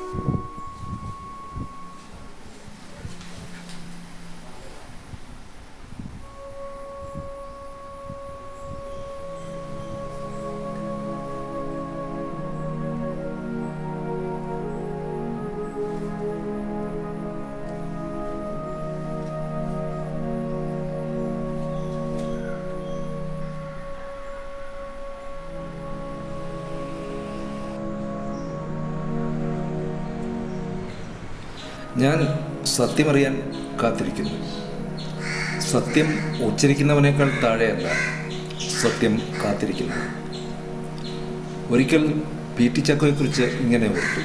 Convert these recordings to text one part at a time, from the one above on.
ഞാൻ സത്യമറിയാൻ കാത്തിരിക്കുന്നു സത്യം ഉച്ചരിക്കുന്നവനേക്കാൾ താഴെയല്ല സത്യം കാത്തിരിക്കുന്നു ഒരിക്കൽ പി ടി ചക്കോയെക്കുറിച്ച് ഇങ്ങനെ ഓർത്തു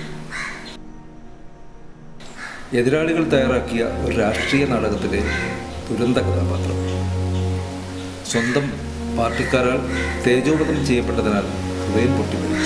എതിരാളികൾ തയ്യാറാക്കിയ ഒരു രാഷ്ട്രീയ നാടകത്തിലെ ദുരന്ത കഥാപാത്രം സ്വന്തം പാർട്ടിക്കാരാൽ തേജോവധം ചെയ്യപ്പെട്ടതിനാൽ ഹൃദയം പൊട്ടി മരിച്ചു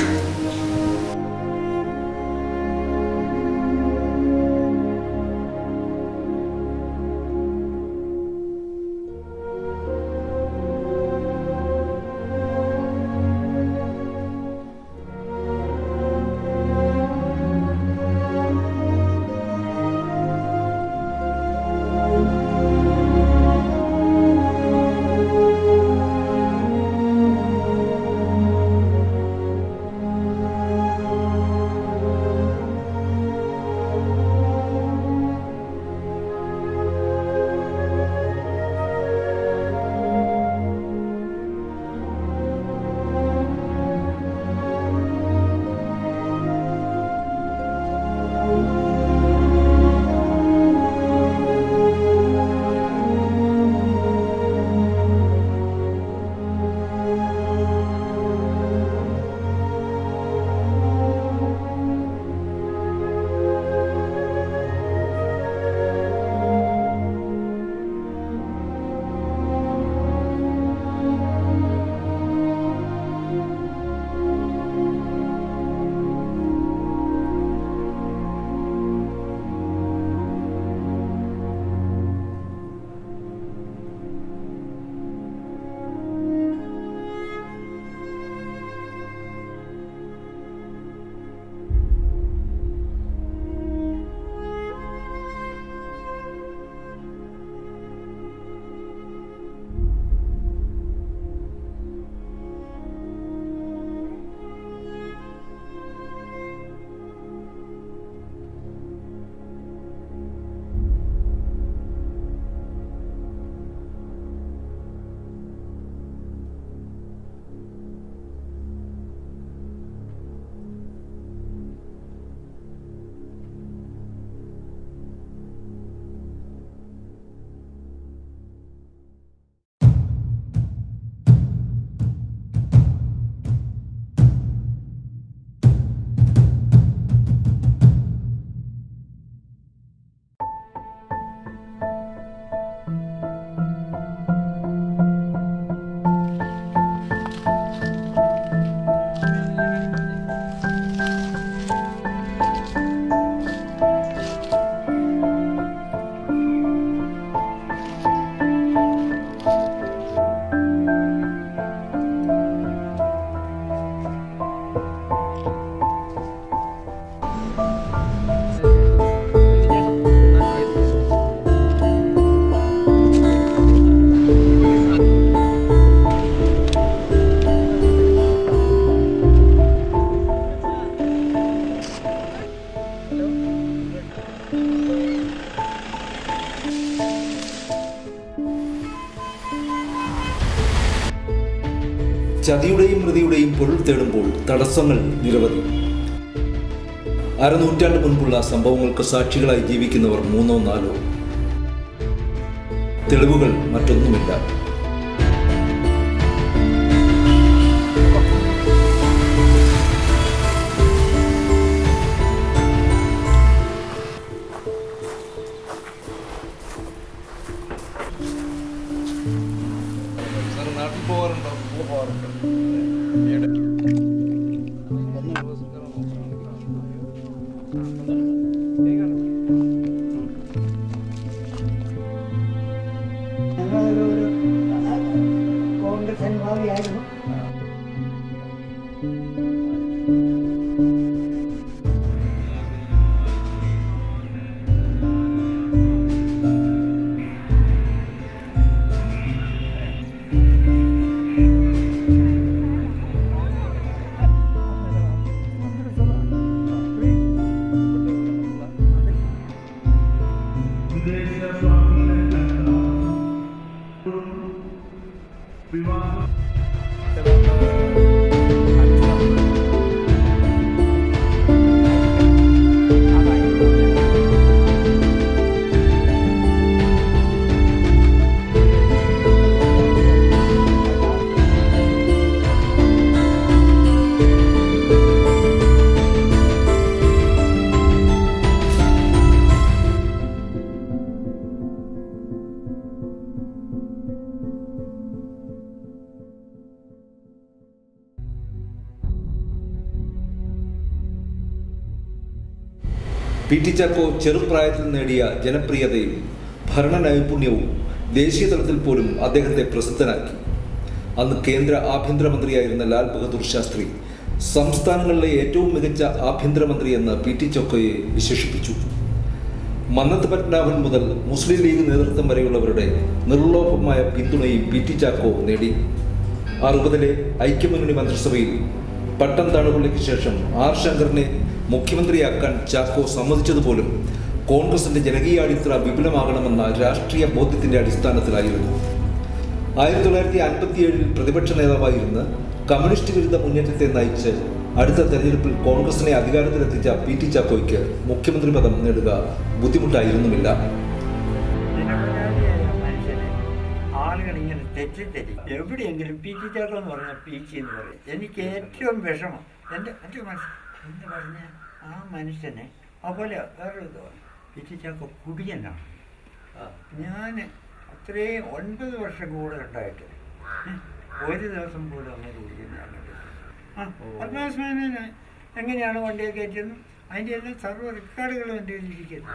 ചതിയുടെയും മൃതിയുടെയും പൊരുൾ തേടുമ്പോൾ തടസ്സങ്ങൾ നിരവധി അരനൂറ്റാണ്ട് മുൻപുള്ള സംഭവങ്ങൾക്ക് സാക്ഷികളായി ജീവിക്കുന്നവർ മൂന്നോ നാലോ തെളിവുകൾ മറ്റൊന്നുമില്ല നാട്ടിൽ പോകാറുണ്ടോ പോകാറുണ്ട് ഞങ്ങളൊരു കോൺഗ്രസ് അനുഭാവിയായിരുന്നു പി ടി ചാക്കോ ചെറുപ്രായത്തിൽ നേടിയ ജനപ്രിയതയും ഭരണ നൈപുണ്യവും ദേശീയ തലത്തിൽ പോലും അദ്ദേഹത്തെ പ്രസിദ്ധനാക്കി അന്ന് കേന്ദ്ര ആഭ്യന്തരമന്ത്രിയായിരുന്ന ലാൽ ബഹദൂർ ശാസ്ത്രി സംസ്ഥാനങ്ങളിലെ ഏറ്റവും മികച്ച ആഭ്യന്തരമന്ത്രി എന്ന് പി ടി ചാക്കോയെ വിശേഷിപ്പിച്ചു മന്നത്ത് പത്മനാഭൻ മുതൽ മുസ്ലിം ലീഗ് നേതൃത്വം വരെയുള്ളവരുടെ നിർലോഭമായ പിന്തുണയും പി ടി ചാക്കോ നേടി അറുപതിലെ ഐക്യമുന്നണി മന്ത്രിസഭയിൽ പട്ടം താണുപള്ളിക്ക് ശേഷം ആർ ശങ്കറിനെ മുഖ്യമന്ത്രിയാക്കാൻ ചാക്കോ സമ്മതിച്ചതുപോലും കോൺഗ്രസിന്റെ ജനകീയാടിത്തറ വിപുലമാകണമെന്ന രാഷ്ട്രീയ ബോധ്യത്തിന്റെ അടിസ്ഥാനത്തിലായിരുന്നു ആയിരത്തി തൊള്ളായിരത്തി അൻപത്തിയേഴിൽ പ്രതിപക്ഷ നേതാവായിരുന്ന് കമ്മ്യൂണിസ്റ്റ് വിരുദ്ധ മുന്നേറ്റത്തെ നയിച്ച് അടുത്ത തെരഞ്ഞെടുപ്പിൽ കോൺഗ്രസിനെ അധികാരത്തിലെത്തിച്ച പി ടി ചാക്കോയ്ക്ക് മുഖ്യമന്ത്രി പദം നേടുക ബുദ്ധിമുട്ടായിരുന്നുമില്ല നിരപരാധിയായ മനുഷ്യനെ ആളുകൾ ഇങ്ങനെ തെറ്റിദ്ധരിക്കും എവിടെയെങ്കിലും പി ടി ചാക്കോ എന്ന് പറഞ്ഞാൽ പി ചി എന്ന് പറയും എനിക്ക് ഏറ്റവും വിഷമം എൻ്റെ എൻ്റെ മനസ്സ് എന്ന് പറഞ്ഞ ആ മനുഷ്യനെ അതുപോലെ വേറൊരു ഇത് പി ടി ചാക്കോ കുടിയനാണ് ഞാൻ അത്രയും ഒൻപത് വർഷം കൂടെ ഉണ്ടായിട്ട് ഏ, ഒരു ദിവസം പോലും അങ്ങനെ കുടിക്കുന്ന ഞാൻ കണ്ടിട്ടില്ല. ആ പത്മനാഭ മേനോന് എങ്ങനെയാണ് വണ്ടിയെ കയറ്റിയത് അതിൻ്റെ എല്ലാം സർവ്വ റെക്കോർഡുകളും എൻ്റെ കയ്യിലിരിക്കുന്നു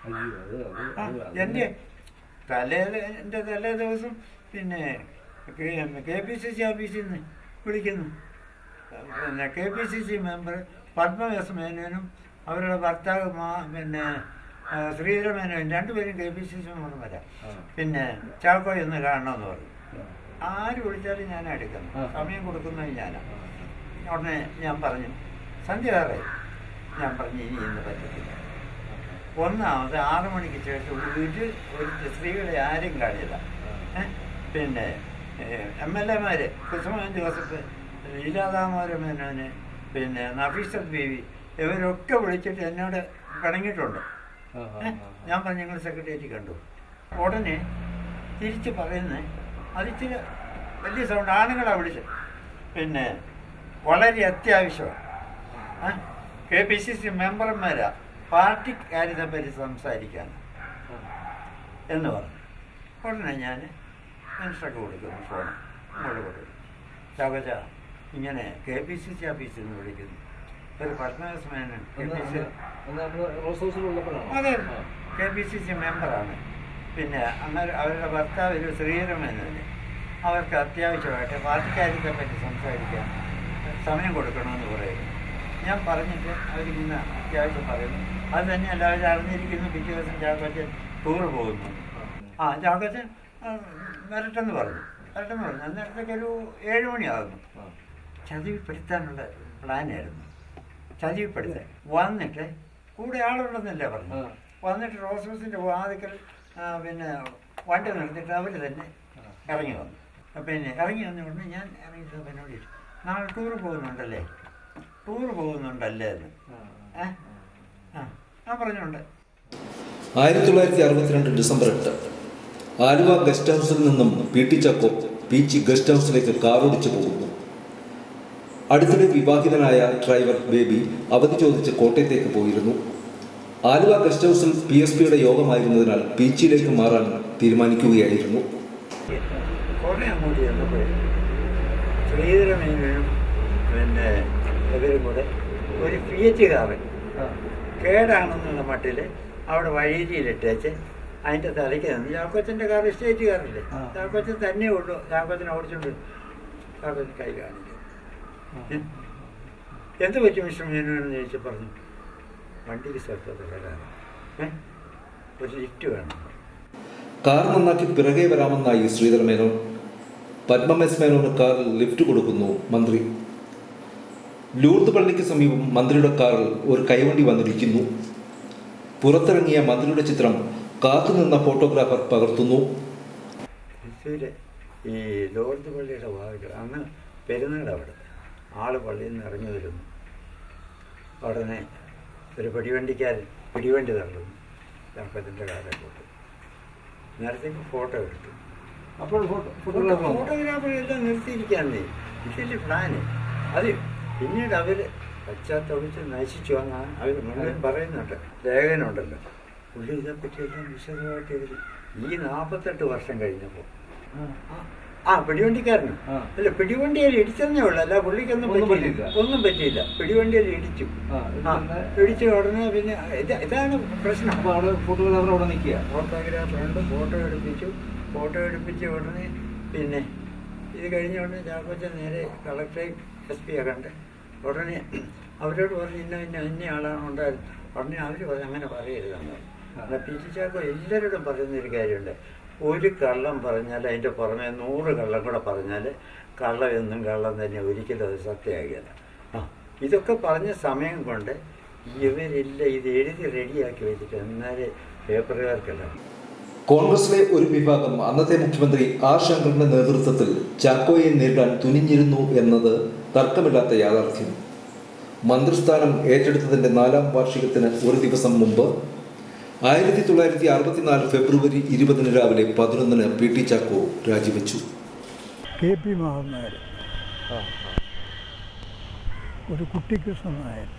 ആ, എൻ്റെ തലേ എൻ്റെ തലേ ദിവസം പിന്നെ കെ പി സി സി ഓഫീസിൽ നിന്ന് വിളിക്കുന്നു പിന്നെ K P C C member Padma S മേനോനും അവരുടെ ഭർത്താവ് മാ പിന്നെ ആ, ശ്രീധര മേനോനും രണ്ടുപേരും കെ പി സി സി മെമ്പർമാരാ പിന്നെ ചാക്കോ എന്ന് കാണണമെന്ന് പറഞ്ഞു ആര് വിളിച്ചാലും ഞാൻ എടുക്കുന്നു സമയം കൊടുക്കുന്നത് ഞാനാണ് ഉടനെ ഞാൻ പറഞ്ഞു സന്ധ്യ വേറെ ഞാൻ പറഞ്ഞു ഇനി ഇന്ന് പറ്റത്തില്ല ഒന്നാമത് ആറ് മണിക്ക് ശേഷം ഒരു ഒരു സ്ത്രീകളെ ആരും കാണില്ല ഏ? പിന്നെ എം എൽ എമാര് കുസുമൻ ജോസഫ് ലീലാദാമോദര മേനോന് പിന്നെ നഫീസത്ത് ബീവി ഇവരൊക്കെ വിളിച്ചിട്ട് എന്നോട് പിണങ്ങിയിട്ടുണ്ട് ഏ? ഞാൻ പറഞ്ഞു ഞങ്ങൾ സെക്രട്ടേറിയറ്റ് കണ്ടു ഉടനെ തിരിച്ച് പറയുന്നത് അതിച്ചിരി വലിയ സൗണ്ട് ആണുങ്ങളാണ് വിളിച്ചത് പിന്നെ വളരെ അത്യാവശ്യമാണ് കെ പി സി സി മെമ്പർമാരാ പാർട്ടി കാര്യത്തെ പറ്റി സംസാരിക്കാൻ എന്ന് പറഞ്ഞു ഉടനെ ഞാൻ മനസ്സിലൊക്കെ കൊടുക്കുന്നു ഫോൺ അങ്ങോട്ട് കൊടുക്കും ചവച ഇങ്ങനെ കെ പി സി സി ഓഫീസിൽ നിന്ന് വിളിക്കുന്നു ഒരു പത്മനാഭസ്മേനൻ കെ പി സി അതെ കെ പി സി സി മെമ്പറാണ് പിന്നെ അങ്ങനെ അവരുടെ ഭർത്താവ് ഒരു ശ്രീധരമേനോന് അവർക്ക് അത്യാവശ്യമായിട്ട് പാർട്ടിക്കാര്യത്തെ പറ്റി സംസാരിക്കാൻ സമയം കൊടുക്കണമെന്ന് പറയുന്നു ഞാൻ പറഞ്ഞിട്ട് അവരിങ്ങനെ അത്യാവശ്യം പറയുന്നു അത് തന്നെ എല്ലാവരും അറിഞ്ഞിരിക്കുന്നു പിറ്റേ ദിവസം ചാക്കോച്ചൻ ടൂർ പോകുന്നു ആ ചാക്കോച്ചൻ ആ, വരട്ടെന്ന് പറഞ്ഞു വരട്ടെന്ന് പറഞ്ഞു അന്നേരത്തേക്ക് ഒരു ഏഴ് മണിയാകുന്നു ചതിവിപ്പെടുത്താനുള്ള പ്ലാനായിരുന്നു ചതിവിപ്പെടുത്താൻ വന്നിട്ട് കൂടെ ആളുണ്ടെന്നല്ലേ പറഞ്ഞു വന്നിട്ട് റോസ് ഹൗസിൻ്റെ വാതിക്കൽ ആ, പിന്നെ വണ്ടി നിർത്തിയിട്ട് അവർ തന്നെ ഇറങ്ങി വന്നു പിന്നെ ഇറങ്ങി വന്ന ഉടനെ ഞാൻ ഇറങ്ങി എന്നോട് ചോദിച്ചു നാളെ ടൂർ പോകുന്നുണ്ടല്ലേ ടൂർ പോകുന്നുണ്ടല്ലേ എന്ന് ഏ ആ ഞാൻ പറഞ്ഞുണ്ട് ആയിരത്തി തൊള്ളായിരത്തി അറുപത്തിരണ്ട് ഡിസംബർ എട്ട് ആലുവ ഗസ്റ്റ് ഹൗസിൽ നിന്നും P T Chacko Peechi guest ഹൗസിലേക്ക് കാറോടിച്ചു പോകുന്നു അടുത്തിടെ വിവാഹിതനായ ഡ്രൈവർ ബേബി അവധി ചോദിച്ച് കോട്ടയത്തേക്ക് പോയിരുന്നു ആലുവ ഗസ്റ്റ് ഹൗസിൽ പി എസ് പിയുടെ യോഗമായിരുന്നതിനാൽ പീച്ചിയിലേക്ക് മാറാൻ തീരുമാനിക്കുകയായിരുന്നു കോട്ടയം അങ്ങോട്ട് ചെന്നപ്പോഴേ ശ്രീധരമേനും പിന്നെ ഇവരും കൂടെ ഒരു പി എച്ച് കാറ് കേടാണെന്നുള്ള മട്ടിൽ അവിടെ വഴിയിലിട്ടേച്ച് അതിൻ്റെ തലയ്ക്ക് നിന്ന് ചാക്കോച്ചൻ്റെ കാർ സ്റ്റേറ്റ് കാറില്ലേ ചാക്കോച്ചൻ തന്നെ ഉള്ളൂ ചാക്കോച്ചനെ ഓടിച്ചുകൊണ്ട് ചാക്കോച്ചൻ കൈ കാണിച്ചു ഏ? എന്ത് പറ്റി മിസ്റ്റർ മേനോന്ന് ചോദിച്ചു പറഞ്ഞു വണ്ടിക്ക് സ്ഥലത്ത് കേടാണ് ഏ? ഒരു ലിഫ്റ്റ് വേണം കാർ നന്നാക്കി പിറകെ വരാമെന്നായി ശ്രീധർ മേനോൻ പത്മം എസ് മേനോന് കാറിൽ ലിഫ്റ്റ് കൊടുക്കുന്നു മന്ത്രി ലൂർദ് പള്ളിക്ക് സമീപം മന്ത്രിയുടെ കാറിൽ ഒരു കൈവണ്ടി വന്നിരിക്കുന്നു പുറത്തിറങ്ങിയ മന്ത്രിയുടെ ചിത്രം കാത്തുനിന്ന ഫോട്ടോഗ്രാഫർ പകർത്തുന്നു തൃശ്ശൂര് ഈ ലോർദ് പള്ളിയുടെ ഭാഗത്ത് അന്ന് പെരുന്നാൾ അവിടെ ആള് പള്ളിയിൽ നിന്ന് ഇറങ്ങി വരുന്നു ഉടനെ ഒരു പിടിവണ്ടിക്കാരൻ പിടിവണ്ടി തള്ളുന്നു ചാക്കത്തിൻ്റെ കാറെ പോട്ട് നേരത്തേക്ക് ഫോട്ടോ എടുത്തു അപ്പോൾ ഫോട്ടോഗ്രാഫർ ഫോട്ടോഗ്രാഫർ എല്ലാം നിർത്തിയിരിക്കാന്നേ ഇതിൻ്റെ പ്ലാന് അത് പിന്നീട് അവർ പശ്ചാത്തപിച്ച് നശിച്ചു എന്നാണ് അവർ മുഴുവൻ പറയുന്നുണ്ട് ലേഖനുണ്ടല്ലോ പുള്ളി ഇതേപ്പറ്റിയെല്ലാം വിശദമായിട്ട് ഇവർ ഈ നാൽപ്പത്തെട്ട് വർഷം കഴിഞ്ഞപ്പോൾ ആ ആ പിടിവണ്ടിക്കാരന് ആ. അല്ല പിടിവണ്ടിയിൽ ഇടിച്ചെന്നേ ഉള്ളു അല്ല പുള്ളിക്കൊന്നും ഒന്നും പറ്റിയില്ല പറ്റിയില്ല. ഒന്നും പറ്റിയില്ല പിടിവണ്ടിയിൽ ഇടിച്ചു ആ, ആ പിന്നെ? ഇടിച്ചു ഉടനെ പിന്നെ ഇത് ഇതാണ് പ്രശ്നം അപ്പൊ അവിടെ ഫോട്ടോഗ്രാഫർ അവിടെ നിൽക്കുക ഫോട്ടോഗ്രാഫറുണ്ട് ഫോട്ടോ എടുപ്പിച്ചു ഫോട്ടോ എടുപ്പിച്ച ഉടനെ പിന്നെ ഇത് കഴിഞ്ഞ ഉടനെ ചാക്കോച്ച നേരെ കളക്ടറേറ്റ് എസ് പിയെ കണ്ട് ഉടനെ അവരോട് പറഞ്ഞു ഇന്ന ഇന്ന ഇന്ന ആളാണ് ഉണ്ടായിരുന്നത് ഉടനെ അവർ പറഞ്ഞു അങ്ങനെ പറയരുതെന്ന് അല്ല പി ടി ചാക്കോ എല്ലാവരോടും പറയുന്ന ഒരു കാര്യമുണ്ട് ഒരു കള്ളം പറഞ്ഞാൽ അതിൻ്റെ പുറമെ നൂറ് കള്ളം കൂടെ പറഞ്ഞാൽ കള്ളം എന്നും കള്ളം തന്നെ ഒരിക്കലും അത് സത്യമാകില്ല ആ ഇതൊക്കെ പറഞ്ഞ സമയം കൊണ്ട് ഇവരില്ല ഇത് എഴുതി റെഡിയാക്കി വെച്ചിട്ട് എന്നാലേ പേപ്പറുകാർക്കെല്ലാം കോൺഗ്രസിലെ ഒരു വിഭാഗം അന്നത്തെ മുഖ്യമന്ത്രി ആർ ശങ്കറിന്റെ നേതൃത്വത്തിൽ ചാക്കോയെ നേരിടാൻ തുനിഞ്ഞിരുന്നു എന്നത് തർക്കമില്ലാത്ത യാഥാർത്ഥ്യം മന്ത്രിസ്ഥാനം ഏറ്റെടുത്തതിന്റെ നാലാം വാർഷികത്തിന് ഒരു ദിവസം മുമ്പ് ആയിരത്തി തൊള്ളായിരത്തി അറുപത്തിനാല് ഫെബ്രുവരി ഇരുപതിന് രാവിലെ പതിനൊന്നിന് പി ടി ചാക്കോ രാജിവെച്ചു കെ പി മാധവൻ നായർ ഒരു കുട്ടിക്കൃഷ്ണൻ നായർ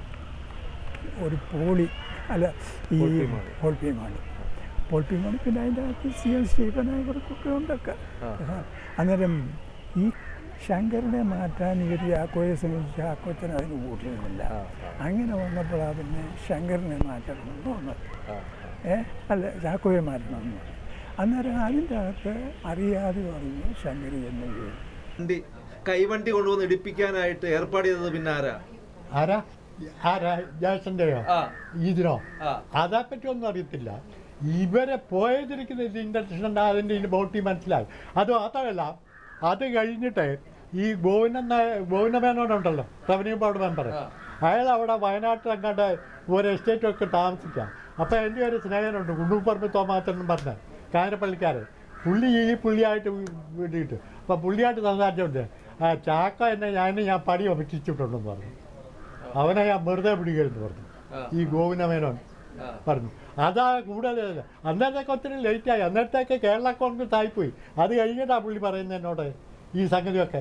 ഒരു പോളി അല്ല ഈ Paul P Mani Paul P Mani പിന്നെ അതിൻ്റെ അകത്ത് സി എം സ്റ്റീഫൻ ഇവർക്കൊക്കെ ഉണ്ടൊക്കെ അന്നേരം ഈ ശങ്കരനെ മാറ്റാൻ ഇവർ ചാക്കോയെ സംബന്ധിച്ച് ചാക്കോച്ചൻ അതിന് കൂട്ടിയിരുന്നില്ല അങ്ങനെ വന്നപ്പോഴാണ് പിന്നെ ശങ്കരനെ മാറ്റണമെന്ന് വന്നത് ഏ അല്ല ചാക്കോയെ മാറ്റണമെന്ന് പറഞ്ഞു അന്നേരം അതിൻ്റെ അകത്ത് അറിയാതെ പറഞ്ഞു ശങ്കരി എന്ന് വീഴും വണ്ടി കൈവണ്ടി കൊണ്ടുവന്ന് ഇടിപ്പിക്കാനായിട്ട് ഏർപ്പാട് ചെയ്തത് പിന്നെ ആരാ ആരാ ആരാ ജാസന്റെയോ ആ ഇതിനോ ആ അതേപ്പറ്റി ഒന്നും അറിയത്തില്ല ഇവരെ പോയതിരിക്കുന്ന ഇത് ഇൻഡസ്ട്രീഷൻ അതിൻ്റെ ഇതിന് ബോട്ടി മനസ്സിലായി അത് മാത്രമല്ല അത് കഴിഞ്ഞിട്ട് ഈ ഗോവിന്ദൻ നായ- ഗോവിന്ദ മേനോനുണ്ടല്ലോ റവന്യൂ ബോർഡ് മെമ്പർ അയാൾ അവിടെ വയനാട്ടിൽ അങ്ങാണ്ട് ഒരു എസ്റ്റേറ്റൊക്കെ താമസിക്കാം അപ്പോൾ എൻ്റെ ഒരു സ്നേഹനുണ്ട് കുണ്ടൂപ്പറമ്പ് തോമാച്ചൻ പറഞ്ഞ കാരപ്പള്ളിക്കാരൻ പുള്ളി ഈ പുള്ളിയായിട്ട് വേണ്ടിയിട്ട് അപ്പോൾ പുള്ളിയായിട്ട് സംസാരിച്ചുകൊണ്ട് ആ ചാക്ക എന്നെ ഞാൻ ഞാൻ പടി ഒപ്പിച്ചിട്ടുണ്ടെന്ന് പറഞ്ഞു അവനെ ഞാൻ വെറുതെ പിടിക്കരുതെന്ന് പറഞ്ഞു ഈ ഗോവിന്ദ മേനോൻ പറഞ്ഞു അതാ കൂടുതൽ അന്നേരത്തേക്ക് ഒത്തിരി ലേറ്റായി അന്നേരത്തേക്ക് കേരള കോൺഗ്രസ് ആയിപ്പോയി അത് കഴിഞ്ഞിട്ടാ പുള്ളി പറയുന്നത് എന്നോട് ഈ സംഗതിയൊക്കെ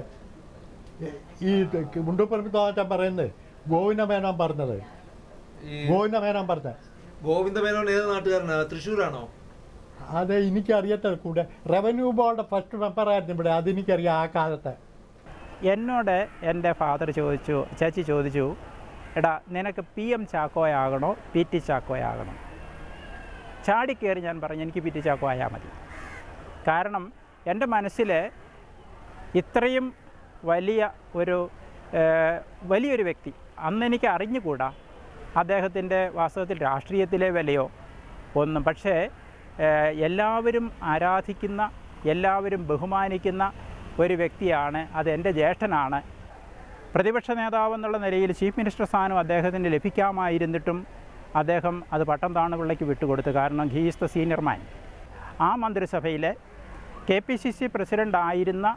ഈ മുണ്ടുപ്പറമ്പ് തോറ്റാൻ പറയുന്നത് ഗോവിന്ദ മേനോൻ പറഞ്ഞത് ഈ ഗോവിന്ദ മേനോൻ പറഞ്ഞത് ഗോവിന്ദ മേനോൻ ഏത് നാട്ടുകാരനാ തൃശ്ശൂരാണോ അത് എനിക്കറിയത്ത കൂടെ റവന്യൂ ബോർഡ് ഫസ്റ്റ് മെമ്പറായിരുന്നു ഇവിടെ അതെനിക്കറിയാം ആ കാലത്തെ എന്നോട് എൻ്റെ ഫാദർ ചോദിച്ചു ചേച്ചി ചോദിച്ചു എടാ നിനക്ക് പി എം ചാക്കോയാകണോ പി ടി ചാക്കോയാകണോ ചാടിക്കയറി ഞാൻ പറഞ്ഞു എനിക്ക് പി ടി ചാക്കോ ആയാൽ മതി കാരണം എൻ്റെ മനസ്സിൽ ഇത്രയും വലിയ ഒരു ഏഹ്, വലിയൊരു വ്യക്തി അന്ന് എനിക്ക് അറിഞ്ഞുകൂടാ അദ്ദേഹത്തിൻ്റെ വാസ്തവത്തിൽ രാഷ്ട്രീയത്തിലെ വിലയോ ഒന്നും പക്ഷേ ഏഹ്, എല്ലാവരും ആരാധിക്കുന്ന എല്ലാവരും ബഹുമാനിക്കുന്ന ഒരു വ്യക്തിയാണ് അത് എൻ്റെ ജ്യേഷ്ഠനാണ് പ്രതിപക്ഷ നേതാവ് എന്നുള്ള നിലയിൽ ചീഫ് മിനിസ്റ്റർ സ്ഥാനം അദ്ദേഹത്തിന് ലഭിക്കാമായിരുന്നിട്ടും അദ്ദേഹം അത് പട്ടം താണുപിള്ളയ്ക്ക് വിട്ടുകൊടുത്തു കാരണം he is the senior man ആ മന്ത്രിസഭയിൽ K P C C president ആയിരുന്ന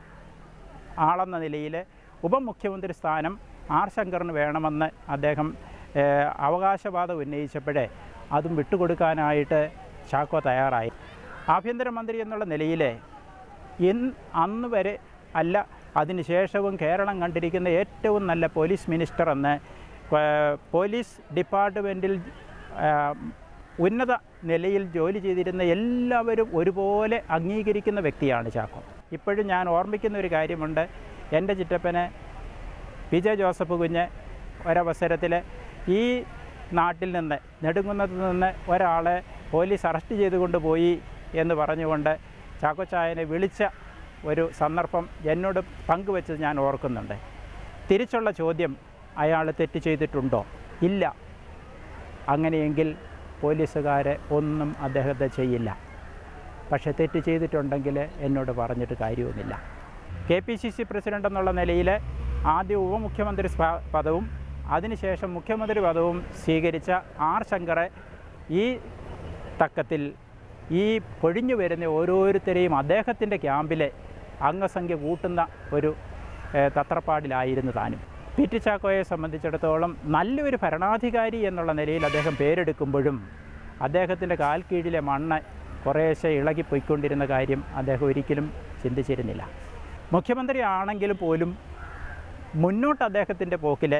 ആളെന്ന നിലയിൽ ഉപമുഖ്യമന്ത്രി സ്ഥാനം ആർ ശങ്കറിന് വേണമെന്ന് അദ്ദേഹം ഏഹ്, അവകാശവാദം ഉന്നയിച്ചപ്പോഴേ അതും വിട്ടുകൊടുക്കാനായിട്ട് ചാക്കോ തയ്യാറായി ആഭ്യന്തരമന്ത്രി എന്നുള്ള നിലയിൽ ഇന്ന് അന്ന് വരെ അല്ല അതിനുശേഷവും കേരളം കണ്ടിരിക്കുന്ന ഏറ്റവും നല്ല പോലീസ് മിനിസ്റ്റർ എന്ന് ഏഹ്, പോലീസ് ഡിപ്പാർട്ട്മെൻറ്റിൽ ഏഹ്, ഉന്നത നിലയിൽ ജോലി ചെയ്തിരുന്ന എല്ലാവരും ഒരുപോലെ അംഗീകരിക്കുന്ന വ്യക്തിയാണ് ചാക്കോ ഇപ്പോഴും ഞാൻ ഓർമ്മിക്കുന്ന ഒരു കാര്യമുണ്ട് എൻ്റെ ചിറ്റപ്പന് പി ജെ ജോസഫ് കുഞ്ഞ് ഒരവസരത്തിൽ ഈ നാട്ടിൽ നിന്ന് നെടുങ്കുന്നത്ത് നിന്ന് ഒരാളെ പോലീസ് അറസ്റ്റ് ചെയ്തുകൊണ്ട് പോയി എന്ന് പറഞ്ഞുകൊണ്ട് ചാക്കോച്ചായനെ വിളിച്ച ഒരു സന്ദർഭം എന്നോട് പങ്കുവെച്ചത് ഞാൻ ഓർക്കുന്നുണ്ട് തിരിച്ചുള്ള ചോദ്യം അയാൾ തെറ്റ് ചെയ്തിട്ടുണ്ടോ ഇല്ല അങ്ങനെയെങ്കിൽ പോലീസുകാരെ ഒന്നും അദ്ദേഹത്തെ ചെയ്യില്ല പക്ഷേ തെറ്റ് ചെയ്തിട്ടുണ്ടെങ്കിൽ എന്നോട് പറഞ്ഞിട്ട് കാര്യവുമില്ല K P C C president എന്നുള്ള നിലയിൽ ആദ്യം ഉപമുഖ്യമന്ത്രി സ്പ- പദവും അതിനുശേഷം മുഖ്യമന്ത്രി പദവും സ്വീകരിച്ച ആർ ശങ്കറെ ഈ തക്കത്തിൽ ഈ പൊഴിഞ്ഞു വരുന്ന ഓരോരുത്തരെയും അദ്ദേഹത്തിൻ്റെ ക്യാമ്പിലെ അംഗസംഖ്യ കൂട്ടുന്ന ഒരു ഏഹ്, തത്രപ്പാടിലായിരുന്നു താനും പി ടി ചാക്കോയെ സംബന്ധിച്ചിടത്തോളം നല്ലൊരു ഭരണാധികാരി എന്നുള്ള നിലയിൽ അദ്ദേഹം പേരെടുക്കുമ്പോഴും അദ്ദേഹത്തിൻ്റെ കാൽ കീഴിലെ മണ്ണ് കുറേശ്ശെ ഇളകിപ്പോയിക്കൊണ്ടിരുന്ന കാര്യം അദ്ദേഹം ഒരിക്കലും ചിന്തിച്ചിരുന്നില്ല മുഖ്യമന്ത്രി ആണെങ്കിൽ പോലും മുന്നോട്ട് അദ്ദേഹത്തിൻ്റെ പോക്കിൽ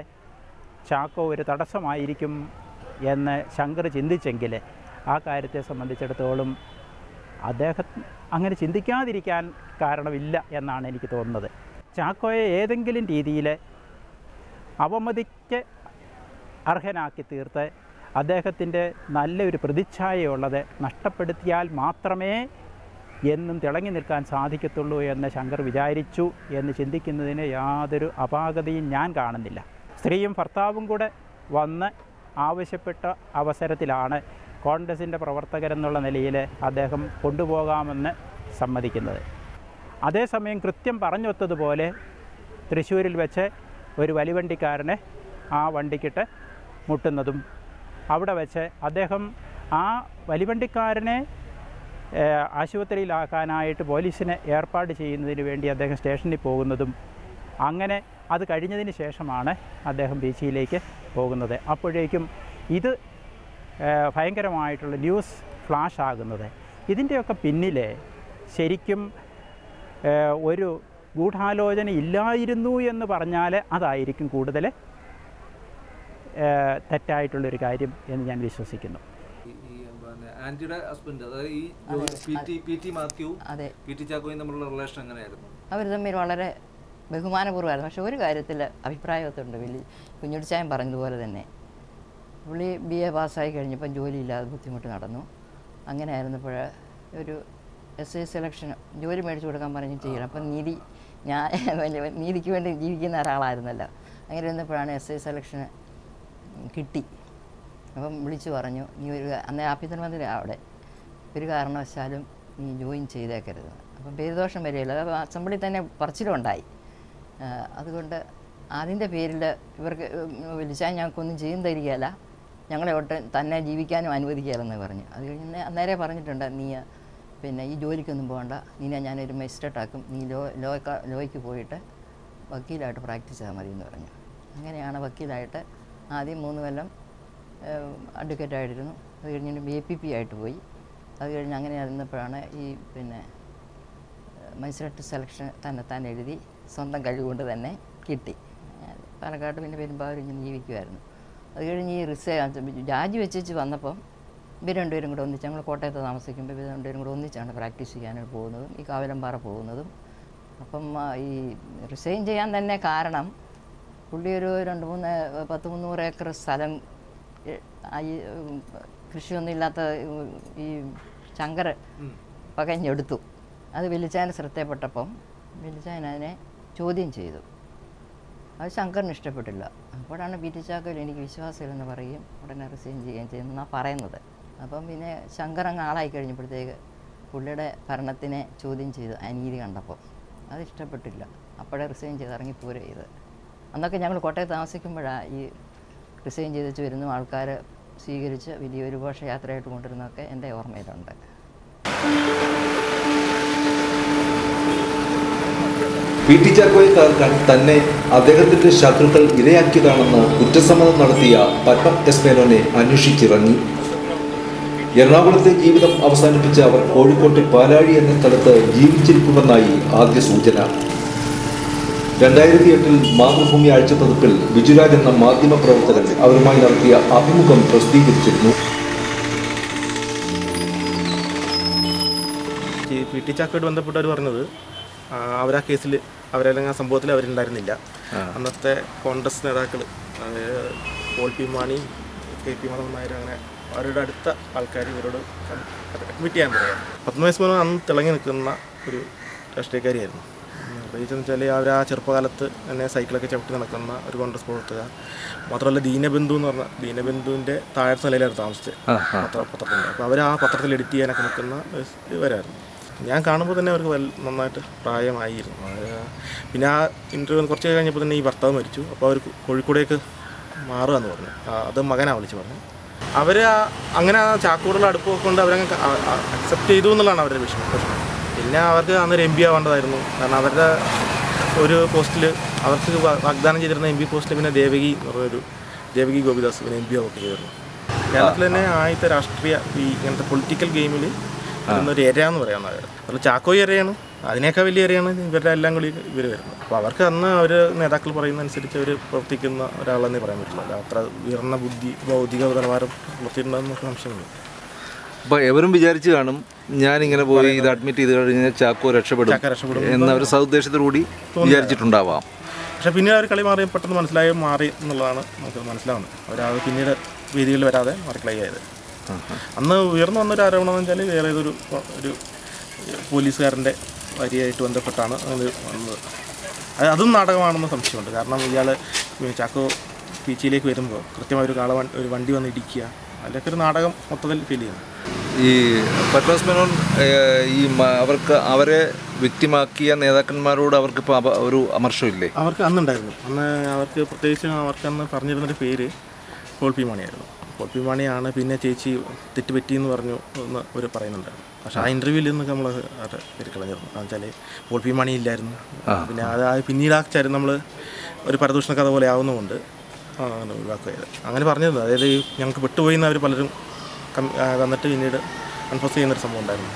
ചാക്കോ ഒരു തടസ്സമായിരിക്കും എന്ന് ശങ്കർ ചിന്തിച്ചെങ്കിൽ ആ കാര്യത്തെ സംബന്ധിച്ചിടത്തോളം അദ്ദേഹം അങ്ങനെ ചിന്തിക്കാതിരിക്കാൻ കാരണമില്ല എന്നാണ് എനിക്ക് തോന്നുന്നത് ചാക്കോയെ ഏതെങ്കിലും രീതിയിൽ അവമതിക്ക് അർഹനാക്കി തീർത്ത് അദ്ദേഹത്തിൻ്റെ നല്ലൊരു പ്രതിച്ഛായയുള്ളത് നഷ്ടപ്പെടുത്തിയാൽ മാത്രമേ എന്നും തിളങ്ങി നിൽക്കാൻ സാധിക്കത്തുള്ളൂ എന്ന് ശങ്കർ വിചാരിച്ചു എന്ന് ചിന്തിക്കുന്നതിന് യാതൊരു അപാകതയും ഞാൻ കാണുന്നില്ല സ്ത്രീയും ഭർത്താവും കൂടെ വന്ന് ആവശ്യപ്പെട്ട അവസരത്തിലാണ് കോൺഗ്രസിൻ്റെ പ്രവർത്തകരെന്നുള്ള നിലയിൽ അദ്ദേഹം കൊണ്ടുപോകാമെന്ന് സമ്മതിക്കുന്നത് അതേസമയം കൃത്യം പറഞ്ഞൊത്തതുപോലെ തൃശ്ശൂരിൽ വെച്ച് ഒരു വലിവണ്ടിക്കാരനെ ആ വണ്ടിക്കിട്ട് മുട്ടുന്നതും അവിടെ വെച്ച് അദ്ദേഹം ആ വലിവണ്ടിക്കാരനെ ഏഹ്, ആശുപത്രിയിലാക്കാനായിട്ട് പോലീസിനെ ഏർപ്പാട് ചെയ്യുന്നതിന് വേണ്ടി അദ്ദേഹം സ്റ്റേഷനിൽ പോകുന്നതും അങ്ങനെ അത് കഴിഞ്ഞതിന് ശേഷമാണ് അദ്ദേഹം ബീച്ചിലേക്ക് പോകുന്നത് അപ്പോഴേക്കും ഇത് ഏഹ്, ഭയങ്കരമായിട്ടുള്ള ന്യൂസ് ഫ്ലാഷ് ആകുന്നത് ഇതിൻ്റെയൊക്കെ പിന്നിൽ ശരിക്കും ഏഹ്, ഒരു ഗൂഢാലോചന ഇല്ലായിരുന്നു എന്ന് പറഞ്ഞാൽ അതായിരിക്കും കൂടുതൽ ഏഹ്, തെറ്റായിട്ടുള്ളൊരു കാര്യം എന്ന് ഞാൻ വിശ്വസിക്കുന്നു ഈ- ഈ പിന്നെ ആന്റിയുടെ ഹസ്ബൻഡ് അതായത് ഈ P T P T Mathew അതെ പി ടി ചാക്കോയും തമ്മിലുള്ള റിലേഷൻ എങ്ങനെയായിരുന്നു അവർ തമ്മിൽ വളരെ ബഹുമാനപൂർവ്വമായിരുന്നു പക്ഷെ ഒരു കാര്യത്തിൽ അഭിപ്രായമൊത്തുണ്ട് വലിയ കുഞ്ഞുടിച്ചായം പറഞ്ഞതുപോലെ തന്നെ പുള്ളി ബി എ പാസ്സായി കഴിഞ്ഞപ്പം ജോലിയില്ലാതെ ബുദ്ധിമുട്ട് നടന്നു അങ്ങനെ ആയിരുന്നപ്പോൾ ഒരു എസ് ഐ സെലക്ഷൻ ജോലി മേടിച്ചു കൊടുക്കാൻ പറഞ്ഞ് ചെയ്യണം അപ്പം നീതി ഞാൻ വലിയ നീതിക്ക് വേണ്ടി ജീവിക്കുന്ന ഒരാളായിരുന്നല്ലോ അങ്ങനെ ഇരുന്നപ്പോഴാണ് എസ് ഐ സെലക്ഷന് കിട്ടി അപ്പം വിളിച്ചു പറഞ്ഞു നീ ഒരു അന്നേ ആഭ്യന്തരമന്ത്രി അവിടെ ഒരു കാരണവശാലും നീ ജോയിൻ ചെയ്തേക്കരുത് അപ്പം പേരുദോഷം വരികയില്ല അത് അസംബ്ലി തന്നെ പറച്ചിലുണ്ടായി ആ, അതുകൊണ്ട് അതിൻ്റെ പേരിൽ ഇവർക്ക് വിളിച്ചാൽ ഞങ്ങൾക്കൊന്നും ചെയ്യും തരികയില്ല ഞങ്ങളെ ഒട്ട് തന്നെ ജീവിക്കാനും അനുവദിക്കുകയില്ലെന്ന് പറഞ്ഞു അത് കഴിഞ്ഞ് അന്നേരെ പറഞ്ഞിട്ടുണ്ട് നീ പിന്നെ ഈ ജോലിക്കൊന്നും പോകണ്ട നീനെ ഞാനൊരു മജിസ്ട്രേറ്റ് ആക്കും നീ ലോ ലോ ലോയ്ക്ക് പോയിട്ട് വക്കീലായിട്ട് പ്രാക്ടീസ് ചെയ്താൽ മതി എന്ന് പറഞ്ഞു അങ്ങനെയാണ് വക്കീലായിട്ട് ആദ്യം മൂന്ന് കൊല്ലം അഡ്വക്കേറ്റ് ആയിട്ടിരുന്നു അത് കഴിഞ്ഞിട്ട് ബി എ പി പി ആയിട്ട് പോയി അത് കഴിഞ്ഞ് അങ്ങനെ ഇരുന്നപ്പോഴാണ് ഈ പിന്നെ മജിസ്ട്രേറ്റ് സെലക്ഷൻ തന്നെ താൻ എഴുതി സ്വന്തം കഴിവുകൊണ്ട് തന്നെ കിട്ടി ഞാൻ പാലക്കാട് പിന്നെ പെരുമ്പാവൂർ ഇങ്ങനെ ജീവിക്കുമായിരുന്നു അത് കഴിഞ്ഞ് ഈ റിസേ രാജി വെച്ച് വന്നപ്പം ഇവർ രണ്ടുപേരും കൂടെ ഒന്നിച്ച് ഞങ്ങൾ കോട്ടയത്ത് താമസിക്കുമ്പോൾ ഇവർ രണ്ടുപേരും കൂടെ ഒന്നിച്ചാണ് പ്രാക്ടീസ് ചെയ്യാനായിട്ട് പോകുന്നതും ഈ കാവലമ്പാറ പോകുന്നതും അപ്പം ആ, ഈ റിസൈൻ ചെയ്യാൻ തന്നെ കാരണം പുള്ളി ഒരു രണ്ട് മൂന്ന് പത്ത് മുന്നൂറ് ഏക്കർ സ്ഥലം ഏ, ആ ഈ ഉം, കൃഷിയൊന്നും ഇല്ലാത്ത ഉം, ഈ ശങ്കർ പകഞ്ഞെടുത്തു അത് വെലിച്ചാൻ ശ്രദ്ധയപ്പെട്ടപ്പം വെലിച്ചാൻ അതിനെ ചോദ്യം ചെയ്തു അത് ശങ്കറിന് ഇഷ്ടപ്പെട്ടില്ല അപ്പോഴാണ് ബി ടി ചാക്കോയിൽ എനിക്ക് വിശ്വാസമില്ലെന്ന് പറയും ഉടനെ റിസൈൻ ചെയ്യുകയും ചെയ്യുമെന്നാണ് പറയുന്നത് അപ്പം പിന്നെ ശങ്കർ അങ്ങ് ആളായി കഴിഞ്ഞപ്പോഴത്തേക്ക് പുള്ളിയുടെ ഭരണത്തിനെ ചോദ്യം ചെയ്തു അനീതി കണ്ടപ്പോൾ അത് ഇഷ്ടപ്പെട്ടില്ല അപ്പോഴേ റിസൈൻ ചെയ്ത് ഇറങ്ങി പോരുക ചെയ്ത് അന്നൊക്കെ ഞങ്ങൾ കോട്ടയത്ത് താമസിക്കുമ്പോഴാണ് ഈ റിസൈൻ ചെയ്തിട്ട് വരുന്ന ആൾക്കാർ സ്വീകരിച്ച് വലിയൊരു ഘോഷയാത്രയായിട്ട് കൊണ്ടിരുന്നതൊക്കെ എൻ്റെ ഓർമ്മയിലുണ്ട് പി ടി ചാക്കോയെ തകർക്കാൻ തന്നെ അദ്ദേഹത്തിന്റെ ശത്രുക്കൾ ഇരയാക്കിയതാണെന്ന് കുറ്റസമ്മതം നടത്തിയ പത്മം എസ് മേനോനെ അന്വേഷിച്ചിറങ്ങി എറണാകുളത്തെ ജീവിതം അവസാനിപ്പിച്ച അവർ കോഴിക്കോട്ട് പാലാഴി എന്ന സ്ഥലത്ത് ജീവിച്ചിരിക്കുമെന്നായി ആദ്യ സൂചന രണ്ടായിരത്തി എട്ടിൽ മാതൃഭൂമി ആഴ്ചപ്പതിപ്പിൽ ബിജുരാജ് എന്ന മാധ്യമ പ്രവർത്തകൻ അവരുമായി നടത്തിയ അഭിമുഖം പ്രസിദ്ധീകരിച്ചിരുന്നു ഈ പി ടി ചാക്കോയിട്ട് ബന്ധപ്പെട്ടവർ പറഞ്ഞത് ആ, അവരാ കേസിൽ അവരല്ലെങ്കിൽ ആ സംഭവത്തിൽ അവരുണ്ടായിരുന്നില്ല അന്നത്തെ കോൺഗ്രസ് നേതാക്കൾ Paul P Mani K P Madhavan Nair അങ്ങനെ അവരുടെ അടുത്ത ആൾക്കാർ ഇവരോട് അഡ്മിറ്റ് ചെയ്യാൻ പറയാം പത്മവയസ് മനോഹൻ അന്ന് തിളങ്ങി നിൽക്കുന്ന ഒരു രാഷ്ട്രീയക്കാരിയായിരുന്നു പ്രത്യേകിച്ച് വെച്ചാൽ അവർ ആ ചെറുപ്പകാലത്ത് തന്നെ സൈക്കിളൊക്കെ ചവിട്ടി നടക്കുന്ന ഒരു കോൺഗ്രസ് പ്രവർത്തക മാത്രമല്ല ദീനബന്ധു എന്ന് പറഞ്ഞ ദീനബന്ധുവിൻ്റെ താഴത്തെ നിലയിലായിരുന്നു താമസിച്ചത് പത്ര പത്രത്തിൻ്റെ അപ്പോൾ അവർ ആ പത്രത്തിൽ എഡിറ്റ് ചെയ്യാനൊക്കെ നിൽക്കുന്ന ഇവരായിരുന്നു ഞാൻ കാണുമ്പോൾ തന്നെ അവർക്ക് വൽ നന്നായിട്ട് പ്രായമായിരുന്നു അവര് പിന്നെ ആ ഇൻ്റർവ്യൂ കുറച്ച് കഴിഞ്ഞപ്പോൾ തന്നെ ഈ ഭർത്താവ് മരിച്ചു അപ്പോൾ അവർ കോഴിക്കോടേക്ക് മാറുക എന്ന് പറഞ്ഞു ആ, അത് മകനാ വിളിച്ച് പറഞ്ഞു അവർ അങ്ങനെ ആ ചാക്കോടുള്ള അടുപ്പമൊക്കെ കൊണ്ട് അവരങ്ങ് അക്സെപ്റ്റ് ചെയ്തു എന്നുള്ളതാണ് അവരുടെ വിഷയം പ്രശ്നം പിന്നെ അവർക്ക് അന്നൊരു എം പി ആവേണ്ടതായിരുന്നു കാരണം അവരുടെ ഒരു പോസ്റ്റിൽ അവർക്ക് വാ- വാഗ്ദാനം ചെയ്തിരുന്ന എം പി പോസ്റ്റിൽ പിന്നെ ദേവകി എന്ന് പറഞ്ഞൊരു ദേവകി ഗോപിദാസ് പിന്നെ എം പി ആവൊക്കെ ചെയ്തിരുന്നു കേരളത്തിൽ തന്നെ ആദ്യത്തെ രാഷ്ട്രീയ ഈ ഇങ്ങനത്തെ പൊളിറ്റിക്കൽ ഗെയിമിൽ ഒരു എര എന്ന് പറയാവുന്നത് അതിൽ ചാക്കോയി എരയാണ് അതിനേക്കാൾ വലിയ എരയാണ് ഇവരുടെ എല്ലാം കൂടി ഇവർ വരുന്നത് അപ്പോൾ അവർക്ക് അന്ന് അവർ നേതാക്കൾ പറയുന്ന അനുസരിച്ച് അവർ പ്രവർത്തിക്കുന്ന ഒരാളെന്നേ പറയാൻ പറ്റുള്ളൂ അല്ല അത്ര ഉയർന്ന ബുദ്ധി ഭൗതിക നിലവാരം പുലർത്തിയിട്ടുണ്ടെന്ന് സംശയമില്ല അപ്പോൾ എവരും വിചാരിച്ചു കാണും ഞാനിങ്ങനെ പോയി ഇത് അഡ്മിറ്റ് ചെയ്ത് കഴിഞ്ഞാൽ ചാക്കോ രക്ഷപ്പെടും ചാക്കോ രക്ഷപ്പെടും. എന്ന ഒരു സതുദ്ദേശത്തോടുകൂടി വിചാരിച്ചിട്ടുണ്ടാവാം പക്ഷേ പിന്നീട് അവർ കളി മാറി പെട്ടെന്ന് മനസ്സിലായി മാറി എന്നുള്ളതാണ് നമുക്ക് മനസ്സിലാവുന്നത് അവരത് പിന്നീട് വേദികളിൽ വരാതെ മാറി ആയത് അന്ന് ഉയർന്നു വന്നൊരു ആരോപണം എന്ന് വെച്ചാൽ വേറെ ഏതൊരു ഒരു പോലീസുകാരൻ്റെ വരിയായിട്ട് ബന്ധപ്പെട്ടാണ് അത് വന്നത് അത് അതും നാടകമാണെന്ന് സംശയമുണ്ട് കാരണം ഇയാൾ ചാക്കോ പീച്ചിയിലേക്ക് വരുമ്പോൾ കൃത്യമായ ഒരു കാള വണ്ടി- ഒരു വണ്ടി വന്ന് ഇടിക്കുക അതിലൊക്കെ ഒരു നാടകം മൊത്തത്തിൽ ഫീൽ ചെയ്യുന്നു ഈ പത്മസ് മേനോൻ ഏഹ്, ഈ മ- അവർക്ക് അവരെ വ്യക്തിമാക്കിയ നേതാക്കന്മാരോട് അവർക്ക് ഇപ്പോൾ ഒരു അമർഷമില്ലേ അവർക്ക് അന്നുണ്ടായിരുന്നു അന്ന് അവർക്ക് പ്രത്യേകിച്ച് അവർക്ക് അന്ന് പറഞ്ഞിരുന്നൊരു പേര് പോൾ പി മാണിയായിരുന്നു പോൾ പി മാണിയാണ് പിന്നെ ചേച്ചി തെറ്റുപറ്റി എന്ന് പറഞ്ഞു എന്ന് അവർ പറയുന്നുണ്ടായിരുന്നു പക്ഷേ ആ ഇൻ്റർവ്യൂവിൽ നിന്നൊക്കെ നമ്മൾ അവരുടെ പേര് കളഞ്ഞിരുന്നു എന്ന് വെച്ചാൽ പോൾ പി മാണി ഇല്ലായിരുന്നു പിന്നെ അത് ആ പിന്നീട് ആ ചരി നമ്മൾ ഒരു പരദൂഷണ കഥ പോലെ ആവുന്നതുകൊണ്ട് ആ, അങ്ങനെ ഒഴിവാക്കുകയത് അങ്ങനെ പറഞ്ഞിരുന്നു അതായത് ഈ ഞങ്ങൾക്ക് വിട്ടുപോയി എന്ന് അവർ പലരും കം- ആ, വന്നിട്ട് പിന്നീട് കൺഫേസ് ചെയ്യുന്നൊരു സംഭവം ഉണ്ടായിരുന്നു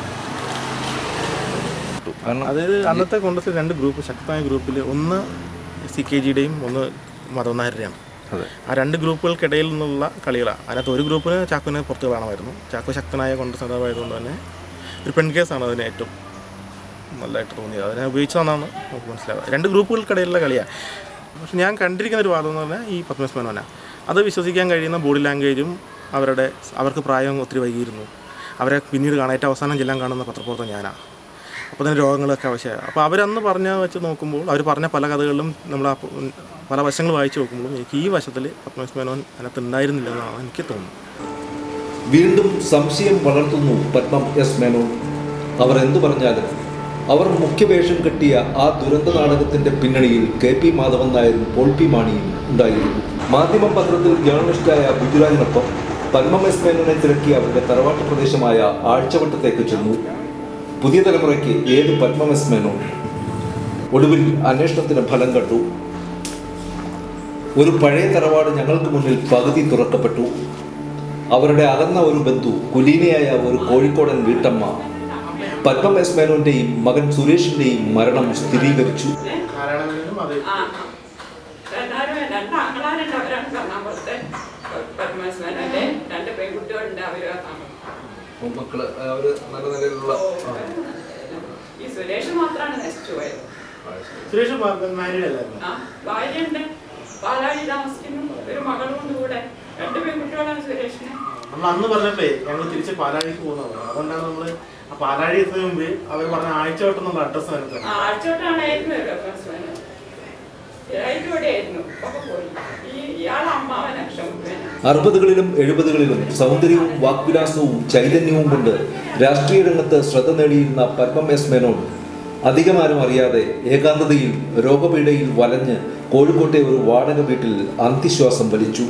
കാരണം അതായത് അന്നത്തെ കോൺഗ്രസ് രണ്ട് ഗ്രൂപ്പ് ശക്തമായ ഗ്രൂപ്പിൽ ഒന്ന് സി കെ ജിയുടെയും ഒന്ന് മതനായരുടെയാണ് അതെ ആ രണ്ട് ഗ്രൂപ്പുകൾക്കിടയിൽ നിന്നുള്ള കളികളാണ് അതിനകത്ത് ഒരു ഗ്രൂപ്പിന് ചാക്കുവിനെ പുറത്ത് കാണാമായിരുന്നു ചാക്കു ശക്തനായ കോൺഗ്രസ് നേതാവായതുകൊണ്ട് തന്നെ ഒരു പെൺകേസാണ് അതിന് ഏറ്റവും നല്ലതായിട്ട് തോന്നിയത് അതിനെ ഉപയോഗിച്ചതെന്നാണ് നമുക്ക് മനസ്സിലാവുക രണ്ട് ഗ്രൂപ്പുകൾക്കിടയിലുള്ള കളിയാണ് പക്ഷെ ഞാൻ കണ്ടിരിക്കുന്ന ഒരു വാദം എന്ന് പറഞ്ഞാൽ ഈ പത്മസ് മേനോന അത് വിശ്വസിക്കാൻ കഴിയുന്ന ബോഡി ലാംഗ്വേജും അവരുടെ അവർക്ക് പ്രായം ഒത്തിരി വൈകിയിരുന്നു അവരെ പിന്നീട് കാണാൻ ഏറ്റവും അവസാനം ചെല്ലാൻ കാണുന്ന പത്രപ്രവർത്തനം ഞാനാണ് അപ്പോൾ തന്നെ രോഗങ്ങളൊക്കെ ആവശ്യമായി അപ്പോൾ അവരന്ന് പറഞ്ഞ വെച്ച് നോക്കുമ്പോൾ അവർ പറഞ്ഞ പല കഥകളിലും നമ്മൾ ആ പ- പല വശങ്ങൾ വായിച്ചു നോക്കുമ്പോഴും എനിക്ക് ഈ വശത്തിൽ പത്മസ് മേനോൻ അതിനകത്ത് ഉണ്ടായിരുന്നില്ല എന്നാണ് എനിക്ക് തോന്നുന്നത് വീണ്ടും സംശയം വളർത്തുന്നു പത്മം എസ് മേനോൻ അവർ എന്തു പറഞ്ഞാലും അവർ മുഖ്യവേഷം കെട്ടിയ ആ ദുരന്ത നാടകത്തിന്റെ പിന്നണിയിൽ കെ പി മാധവൻ നായരും പോൾ പി മാണിയും ഉണ്ടായിരുന്നു മാധ്യമം പത്രത്തിൽ ജേർണലിസ്റ്റായ ബിജുരാജിനൊപ്പം പത്മം എസ് മേനോനെ തിരക്കി അവരുടെ തറവാട്ട് പ്രദേശമായ ആഴ്ചവട്ടത്തേക്ക് ചെന്നു പുതിയ തലമുറയ്ക്ക് ഏത് പത്മം എസ് മേനോൻ ഒടുവിൽ അന്വേഷണത്തിന് ഫലം കണ്ടു ഒരു പഴയ തറവാട് ഞങ്ങൾക്ക് മുന്നിൽ പകുതി തുറക്കപ്പെട്ടു അവരുടെ അകന്ന ഒരു ബന്ധു കുലീനയായ ഒരു കോഴിക്കോടൻ വീട്ടമ്മ പത്മം എസ് മേനോന്റെയും മകൻ സുരേഷിന്റെയും മരണം സ്ഥിരീകരിച്ചു രണ്ടാരും രണ്ട് ആങ്ങളാരുണ്ട് അവരാണ് എറണാകുളത്തെ പരമേശ്വരന്റെ രണ്ട് പെൺകുട്ടികളുണ്ട് അവര് മക്കള് അവര് നല്ല നിലയിലുള്ള ഈ സുരേഷ് മാത്രമാണ് നശിച്ചു പോയത് സുരേഷ് മാരീഡ് അല്ലായിരുന്നു ആ ഭാര്യയുണ്ട് പാലാഴി താമസിക്കുന്നു ഒരു മകളുണ്ട് കൂടെ രണ്ട് പെൺകുട്ടികളാണ് സുരേഷിന് നമ്മൾ അന്ന് പറഞ്ഞപ്പോഴേ ഞങ്ങൾ തിരിച്ച് പാലാഴിക്ക് പോകുന്നത് അതുകൊണ്ടാണ് നമ്മൾ ആ പാലാഴി എത്തുന്നതിന് മുമ്പ് അവർ പറഞ്ഞ ആഴ്ച എന്നുള്ള അഡ്രസ്സ് അതിനകത്ത് ആ ആഴ്ചോട്ടാണായിരുന്നു പരമേശ്വരൻ ഇവിടെയായിരുന്നു ഒക്കെ പോയി ഈ ഇയാളെ അമ്മാവൻ അക്ഷമുഖേന അറുപതുകളിലും എഴുപതുകളിലും സൗന്ദര്യവും വാക്വിലാസവും ചൈതന്യവും കൊണ്ട് രാഷ്ട്രീയ രംഗത്ത് ശ്രദ്ധ നേടിയിരുന്ന പത്മം എസ് മേനോൻ അധികമാരും അറിയാതെ ഏകാന്തതയിൽ രോഗപീഠയിൽ വലഞ്ഞ് കോഴിക്കോട്ടെ ഒരു വാടക വീട്ടിൽ അന്തിശ്വാസം വലിച്ചു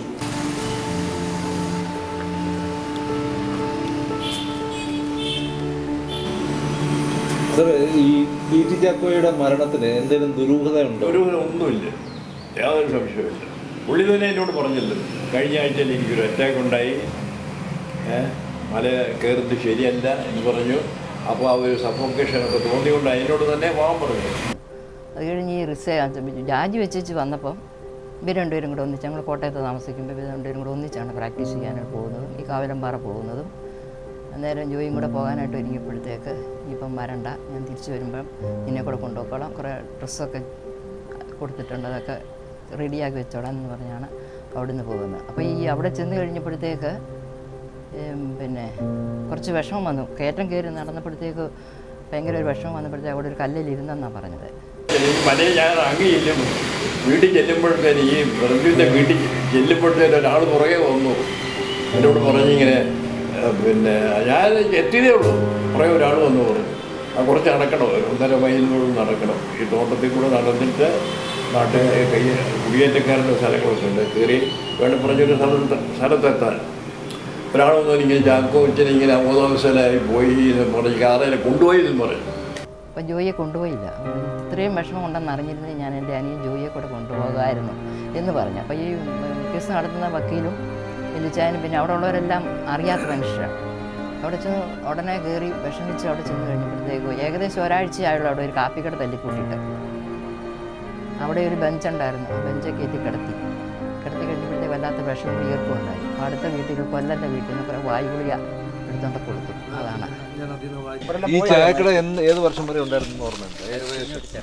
സർ ഈ പി ടി ചാക്കോയുടെ മരണത്തിന് എന്തെങ്കിലും ദുരൂഹത ഉണ്ടോ ഒരു ഒന്നുമില്ല യാതൊരു സംശയമില്ല പുള്ളി തന്നെ എന്നോട് പറഞ്ഞല്ലോ കഴിഞ്ഞ ആഴ്ചയിൽ എനിക്കൊരു അറ്റാക്ക് ഉണ്ടായി ഏ, മല കയറുന്നത് ശരിയല്ല എന്ന് പറഞ്ഞു അപ്പോൾ ആ ഒരു സഫോക്കേഷനൊക്കെ തോന്നിക്കൊണ്ട് എന്നോട് തന്നെ പോകാൻ പറഞ്ഞു അത് കഴിഞ്ഞ് ഈ റിസേ രാജി വെച്ച് വന്നപ്പം ഇവർ രണ്ടുപേരും കൂടെ ഒന്നിച്ച് ഞങ്ങൾ കോട്ടയത്ത് താമസിക്കുമ്പോൾ ഇവർ രണ്ടുപേരും കൂടെ ഒന്നിച്ചാണ് പ്രാക്ടീസ് ചെയ്യാനായിട്ട് പോകുന്നതും ഈ കാവിലമ്പാറ പോകുന്നതും അന്നേരം ജോയും കൂടെ പോകാനായിട്ട് ഒരുങ്ങിയപ്പോഴത്തേക്ക് ഇനിയിപ്പം വരണ്ട ഞാൻ തിരിച്ചു വരുമ്പം നിന്നെ കൂടെ കൊണ്ടുപോയിക്കോളാം കുറേ ഡ്രസ്സൊക്കെ കൊടുത്തിട്ടുണ്ട് അതൊക്കെ റെഡിയാക്കി വെച്ചോളാം എന്ന് പറഞ്ഞാണ് അവിടുന്ന് പോകുന്നത് അപ്പോൾ ഈ അവിടെ ചെന്ന് കഴിഞ്ഞപ്പോഴത്തേക്ക് ഉം, പിന്നെ കുറച്ച് വിഷമം വന്നു കയറ്റം കയറി നടന്നപ്പോഴത്തേക്ക് ഭയങ്കര ഒരു വിഷമം വന്നപ്പോഴത്തേക്ക് അവിടെ ഒരു കല്ലിൽ ഇരുന്നെന്നാണ് പറഞ്ഞത് ഈ മലയിൽ ഞാൻ അങ്ങ് ചെല്ലും വീട്ടിൽ ചെല്ലുമ്പോഴത്തേന് ഈ പ്രജുവിൻ്റെ വീട്ടിൽ ചെല്ലുമ്പോഴത്തേന് ഒരാൾ പുറകെ വന്നു എന്നോട് പറഞ്ഞിങ്ങനെ "ഏ, പിന്നെ ഞാൻ എത്തിയതേ ഉള്ളൂ പുറകെ ഒരാൾ വന്നു പറഞ്ഞു ആ കുറച്ച് നടക്കണം ഒരു ഒന്നര മൈലിനോട് നടക്കണം ഈ തോട്ടത്തിൽ കൂടെ നടന്നിട്ട് നാട്ടിൽ കൈ കുടിയേറ്റക്കാരുടെ സ്ഥലങ്ങളൊക്കെ ഉണ്ട് കയറി വേണം പറഞ്ഞൊരു സ്ഥലത്ത് സ്ഥലത്തെത്താൻ ഒരാൾ വന്നു ഇങ്ങനെ ചാക്കോ വെച്ചിട്ട് ഇങ്ങനെ അബോധാവസ്ഥയിലായി പോയി എന്ന് പറഞ്ഞ് കാറേനെ കൊണ്ടുപോയി എന്ന് പറഞ്ഞു അപ്പം ജോയിയെ കൊണ്ടുപോയില്ല ഇത്രയും വിഷമം ഉണ്ടെന്ന് അറിഞ്ഞിരുന്നെങ്കിൽ ഞാൻ എൻ്റെ അനിയൻ ജോയിയെ കൂടെ കൊണ്ടുപോകാമായിരുന്നു എന്ന് പറഞ്ഞു അപ്പോൾ ഈ കേസ് നടത്തുന്ന വക്കീലും വലിച്ചായനും പിന്നെ അവിടെ ഉള്ളവരെല്ലാം അറിയാത്ത മനുഷ്യരാണ് അവിടെ ചെന്ന് ഉടനെ കയറി വിഷമിച്ച് അവിടെ ചെന്ന് കഴിഞ്ഞപ്പോഴത്തേക്കും ഏകദേശം ഒരാഴ്ചയായുള്ള അവിടെ ഒരു കാപ്പിക്കട തല്ലിക്കൂട്ടിയിട്ട് അവിടെ ഒരു ബെഞ്ചുണ്ടായിരുന്നു ആ ബെഞ്ചൊക്കെ എത്തി കിടത്തി കിടത്തി കഴിഞ്ഞപ്പോഴത്തേക്ക് വല്ലാത്ത വിഷമം വിയർപ്പും ഉണ്ടായി അപ്പോൾ അടുത്ത വീട്ടിൽ കൊല്ലൻ്റെ വീട്ടിൽ നിന്ന് കുറേ വായുഗുളിക എടുത്തോണ്ട് കൊടുത്തു അതാണ് ഈ ചായക്കട എന്ന് ഏത് വർഷം വരെ ഉണ്ടായിരുന്നു ഓർമ്മയുണ്ട് ഏകദേശം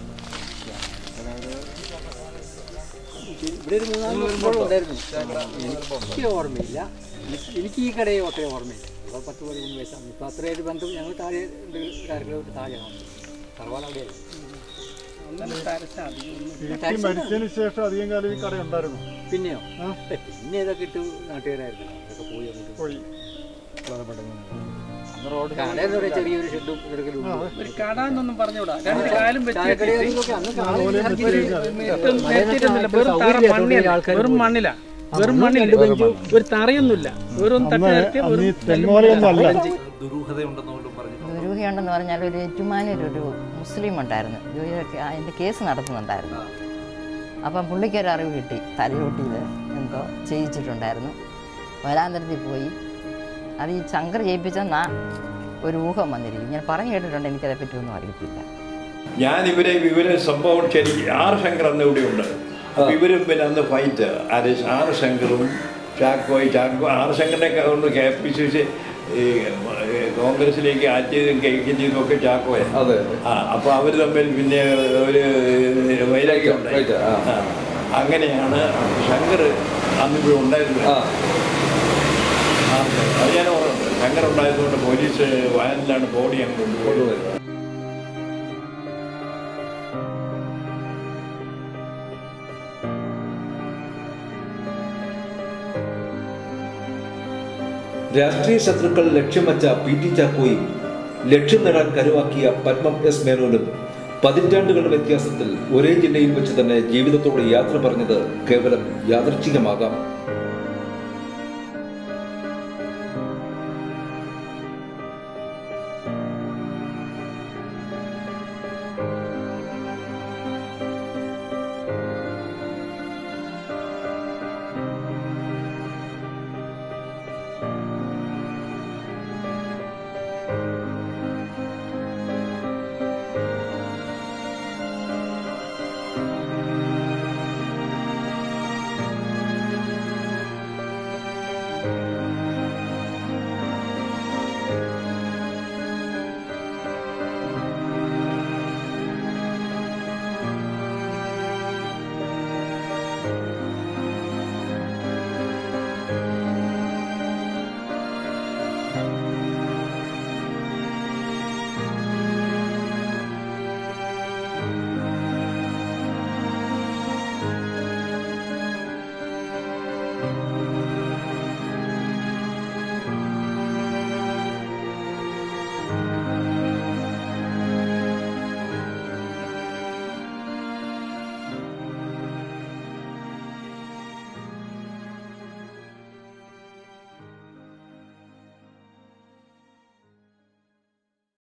ഇവിടെ ഒരു മൂന്നാല് വർഷം ഉണ്ടായിരുന്നു എനിക്ക് ഓർമ്മയില്ല എനിക്ക് എനിക്ക് ഈ കടയെ അത്രയും ഓർമ്മയില്ല ഇപ്പോൾ പത്ത് പതിമൂന്ന് വയസ്സാണ് ഇപ്പോൾ അത്രയൊരു ബന്ധം ഞങ്ങൾ താഴെ ഉണ്ട്, ഒരു അര കിലോമീറ്റർ താഴെയാണ് തറവാട് അവിടെയല്ല ചേച്ചി മരിച്ചതിന് ശേഷം അധികം കാലം ഈ കട ഉണ്ടായിരുന്നു പിന്നെയോ ഏ, പിന്നെ ഇതൊക്കെ ഇട്ട് നാട്ടുകാരായിരുന്നു അതൊക്കെ പോയി അങ്ങോട്ട് പോയി കടയെന്ന് പറയാൻ ചെറിയൊരു ഷെഡും ഇതൊക്കെ ഒരു കട എന്നൊന്നും പറഞ്ഞുകൂടാ രണ്ട് കാലും വെച്ച് ചായക്കടയാണെന്നൊക്കെ അന്ന് കാലം ഒരു ഇറക്കിയിട്ട് നെറ്റിട്ടൊന്നുമില്ല വെറും തറ മണ്ണില വെറും മണ്ണില വെറും മണ്ണില്ല ഒരു തറയൊന്നുമില്ല വെറും തട്ട് നിരത്തിയ വെറും ദുരൂഹതയുണ്ടെന്ന് പോലും പറഞ്ഞു ദുരൂഹയുണ്ടെന്ന് പറഞ്ഞാൽ ഒരു ഏറ്റുമാനൂർ ഒരു മുസ്ലിം ഉണ്ടായിരുന്നു ഇവരൊക്കെ അതിൻ്റെ കേസ് നടത്തുന്നുണ്ടായിരുന്നു അപ്പം പുള്ളിക്കൊരു അറിവ് കിട്ടി തലയോട്ടിയിൽ എന്തോ ചെയ്യിച്ചിട്ടുണ്ടായിരുന്നു വരാന്തരത്തിൽ പോയി അത് ഈ ശങ്കർ ചെയ്യിപ്പിച്ചെന്നാ ഒരു ഊഹം വന്നിരിക്കും ഞാൻ പറഞ്ഞു കേട്ടിട്ടുണ്ട് എനിക്കതേ പറ്റിയൊന്നും അറിയത്തില്ല ഞാൻ ഇവരെ ഇവരെ സംഭവം ശരിക്കും ആർ ശങ്കർ അന്ന് ഇവിടെ ഉണ്ട് അപ്പൊ ഇവരും പിന്നെ അന്ന് ഫൈറ്റ് ആര് ആർ ശങ്കറും ചാക്കോയ് ചാക്കോ ആർ ശങ്കറിനെ കൊണ്ട് കെ പി സി സി ഈ കോൺഗ്രസിലേക്ക് ആറ്റിയതും കൈക്കും ചെയ്തതും ഒക്കെ ചാക്കോയ അതെ ആ അപ്പൊ അവർ തമ്മിൽ പിന്നെ ഒരു വൈരാഗ്യം ഉണ്ടായി Right, ആ. ആ. അങ്ങനെയാണ് ശങ്കർ അന്നിവിടെ ഉണ്ടായിരുന്നത് ആ ആ, അത് ഞാൻ ഓർമ്മയുണ്ട് ശങ്കർ ഉണ്ടായതുകൊണ്ട് പോലീസ് വയലിലാണ് ബോഡി അങ്ങ് കൊണ്ടുപോയത് രാഷ്ട്രീയ ശത്രുക്കൾ ലക്ഷ്യം വച്ച പി ടി ചാക്കോയും ലക്ഷ്യം നേടാൻ കരുവാക്കിയ പത്മം എസ് മേനോനും പതിറ്റാണ്ടുകളുടെ വ്യത്യാസത്തിൽ ഒരേ ജില്ലയിൽ വെച്ച് തന്നെ ജീവിതത്തോട് യാത്ര പറഞ്ഞത് കേവലം യാദർച്ഛികമാകാം